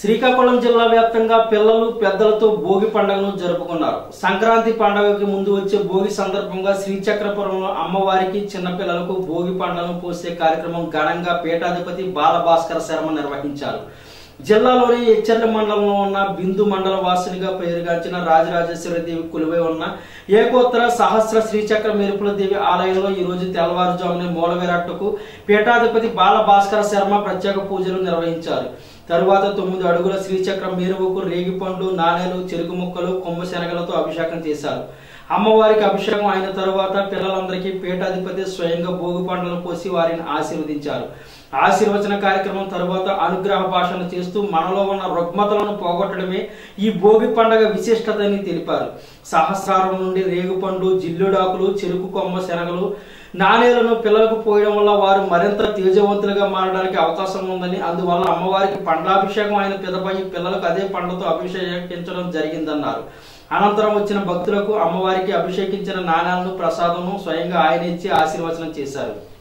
శ్రీకాకుళం జిల్లా వ్యాప్తంగా పిల్లలు పెద్దలతో భోగి పండుగను జరుపుకున్నారు సంక్రాంతి పండుగకి ముందు వచ్చే భోగి సందర్భంగా శ్రీచక్రపురంలో అమ్మవారికి చిన్నపిల్లలకు భోగి పండుగను పోసే కార్యక్రమం ఘనంగా పీఠాధిపతి బాలభాస్కర శర్మ నిర్వహించారు జిల్లాలోని ఎచ్చర్ల మండలంలో ఉన్న బిందు మండల వాసునిగా పేరుగాంచిన రాజరాజేశ్వరి దేవి కొలువై ఉన్న ఏకోత్తర సహస్ర శ్రీచక్ర మెరుపుల దేవి ఆలయంలో ఈ రోజు తెల్లవారుజామున మూలవిరాట్టుకు పీఠాధిపతి బాల భాస్కర శర్మ ప్రత్యేక పూజలు నిర్వహించారు తరువాత తొమ్మిది అడుగుల శ్రీచక్రం మేరువుకు రేగిపండు నాణేలు చెరుకు ముక్కలు కొమ్మ శనగలతో అభిషేకం చేశారు అమ్మవారికి అభిషేకం అయిన తరువాత పిల్లలందరికీ పీఠాధిపతి స్వయంగా భోగి పండ్లను పోసి వారిని ఆశీర్వదించారు ఆశీర్వచన కార్యక్రమం తరువాత అనుగ్రహ భాషణ చేస్తూ మనలో ఉన్న రుగ్మతలను పోగొట్టడమే ఈ భోగి పండగ విశిష్టతని తెలిపారు సహస్రారం నుండి రేగుపండు జిల్లుడాకులు చెరుకు కొమ్మ శనగలు నాణేలను పిల్లలకు పోయడం వల్ల వారు మరింత తేజవంతులుగా మారడానికి అవకాశం ఉందని అందువల్ల అమ్మవారికి పండ్లాభిషేకం అయిన పిదపై పిల్లలకు అదే పండ్లతో అభిషేకించడం జరిగిందన్నారు అనంతరం వచ్చిన భక్తులకు అమ్మవారికి అభిషేకించిన నాణాలను ప్రసాదము స్వయంగా ఆయన ఇచ్చి ఆశీర్వచనం చేశారు